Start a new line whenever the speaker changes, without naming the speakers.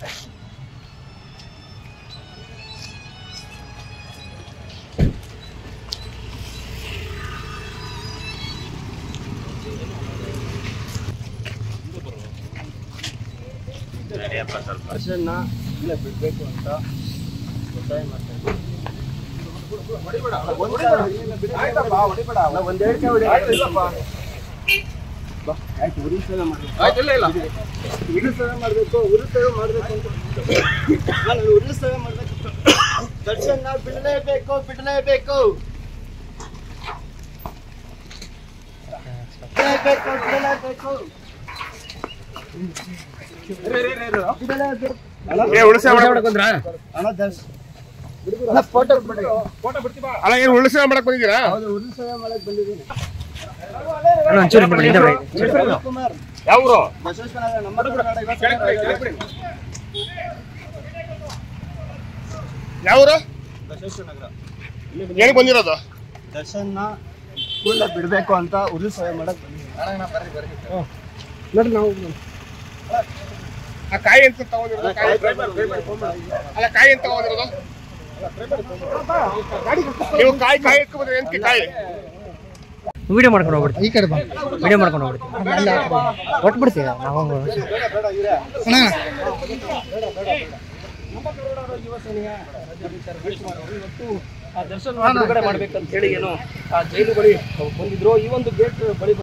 ಅರ್ಶನ್ನ ಇಲ್ಲ ಬಿಡಬೇಕು ಅಂತ ಒತ್ತಾಯ ಮಾಡ್ತಾ ಇದ್ದೀನಿ. ನಾವು ಒಂದ್ ಎರಡು ಸಾವಿರ ಬಾ, ಆಯ್ತು, ಉರಿ ಸೇವೆ ಮಾಡ್ಬೇಕು. ಉರಿ ಸೇವೆ ಮಾಡ್ಬೇಕು ಉರಿ ಸೇವೆ ಮಾಡ್ಬೇಕು ಅಂತ ನಾನು ಉರಿ ಸೇವೆ ಮಾಡ್ಬೇಕಿತ್ತು ದರ್ಶನ ಬಿಡಲೇಬೇಕು ಬಿಡಲೇಬೇಕು ಬಿಡಲೇಬೇಕು ಬಿಡಲೇಬೇಕು ಬಿಡಲೇಬೇಕು
ಏ ಉಳಿಸ
ಅಣ್ಣ ದರ್ಶ್ ಅಣ್ಣ ಫೋಟೋ ಬಿಡಿ
ಅಲ್ಲ ಏನು ಉಳಿಸ ಮಾಡಕ್ ಬಂದಿದ್ದೀರಾ
ಹೌದು ಉರಿ ಸೇವೆ ಮಾಡಕ್ ಬಂದಿದ್ದೀನಿ ಕುಮಾರ್
ಯಾವ ಊರು
ಬಸವೇಶ್ವರ ನಗರ, ನಮ್ಮ ಕರ್ನಾಟಕ ಇವತ್ತು
ಯಾವ ಊರು
ಬಸವೇಶ್ವರ ನಗರ
ಏನಕ್ಕೆ ಬಂದಿರೋದು
ದರ್ಶನ ಕೂಡಲೇ ಬಿಡಬೇಕು ಅಂತ ಉರಿ ಸೇವೆ ಮಾಡಕ್ ಬಂದಿದ್ದೀನಿ ನೋಡ್ರಿ ನಾವು
ಆ ಕಾಯಿ ಅಂತ ತಗೊಂಡಿರೋದು ಕಾಯಿ ಅಲ್ಲ ಕಾಯಿ ಅಂತ ತಗೊಂಡಿರೋದು ನೀವು ಕಾಯಿ ಕಾಯಿ ಎತ್ಕೊ ಬಂದ್ರೆ ಎಂತ ಕಾಯಿ
ವಿಡಿಯೋ ಮಾಡ್ಕೊಂಡು ಹೋಗ್ಬಿಡ್ತೀವಿ
ಈ ಕಡೆ ಬಾ
ವಿಡಿಯೋ ಮಾಡ್ಕೊಂಡು ಹೋಗ್ಬಿಡ್ತೀವಿ ಒಟ್ಟು ಬಿಡ್ತೀವಿ ನಾವು
ಆ ದರ್ಶನ ಬಿಡುಗಡೆ ಮಾಡ್ಬೇಕಂತ ಹೇಳಿ ಏನು ಆ ಜೈಲು ಬಳಿ ಬಂದಿದ್ರು ಈ ಒಂದು ಗೇಟ್ ಬಳಿ